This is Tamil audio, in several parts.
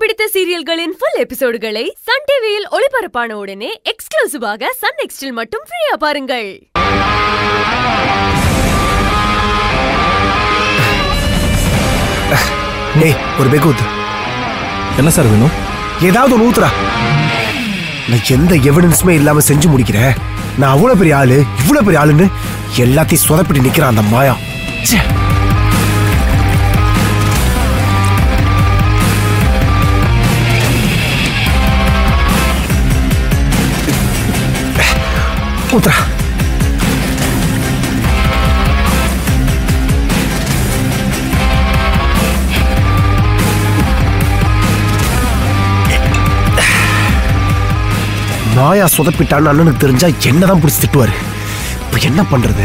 பிடித்த சீரியல்களின் ஃபுல் எபிசோடுகளை சன் டிவியில் ஒளிபரப்பான உடனே எக்ஸ்க்ளூசிவாக சன் நெக்ஸ்டில் மட்டும் ஃப்ரீயா பாருங்கள் டேய் ஒரு பெக் ஊத்து என்ன சார் வேணும் ஏதாவது ஒன்று ஊத்துறா நான் எந்த எவிடன்ஸுமே இல்லாம செஞ்சு முடிக்கிறேன் நான் அவ்வளவு பெரிய ஆளு இவ்வளவு பெரிய ஆளுன்னு எல்லாத்தையும் சொதப்பிட்டு நிக்கிறான் அந்த மாயா ச்சே. ஊத்துறா மாயா சொதப்பிட்டான்னு அண்ணனுக்கு தெரிஞ்சா என்னதான் பிடிச்சி திட்டுவாரு இப்ப என்ன பண்றது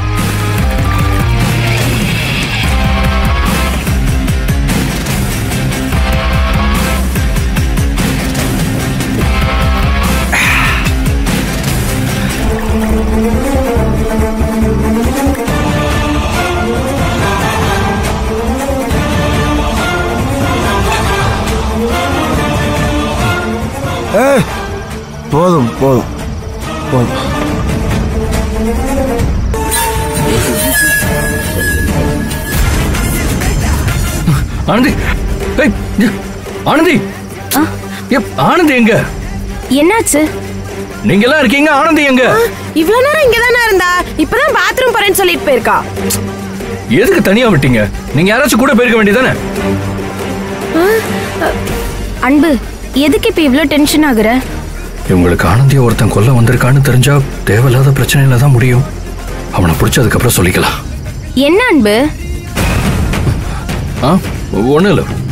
ஏய், போதும் போதும் போதும் ஆனந்தி ஏய், ஏ, ஆனந்தி ஏ, ஆனந்தி எங்க என்னாச்சு நீங்க எல்லாம் இருக்கீங்க ஆனந்தி எங்க இவ்வளவு நேரம் இங்கதானே இருந்தா இப்பதான் பாத்ரூம் போறேன்னு சொல்லிட்டு போயிருக்கா எதுக்கு தனியா விட்டீங்க நீங்க யாராச்சும் கூட போயிருக்க வேண்டியதானே அன்பு எதுக்கு இப்ப இவ்ளோ டென்ஷன் ஆகுற இவங்களுக்கு ஆனந்திய ஒருத்தன் கொல்ல வந்திருக்கான்னு தெரிஞ்சா தேவையில்லாத பிரச்சனையில தான் முடியும் அவனை பிடிச்சதுக்கு அப்புறம் சொல்லிக்கலாம் என்ன அன்பு ஆ ஒண்ணும் இல்லை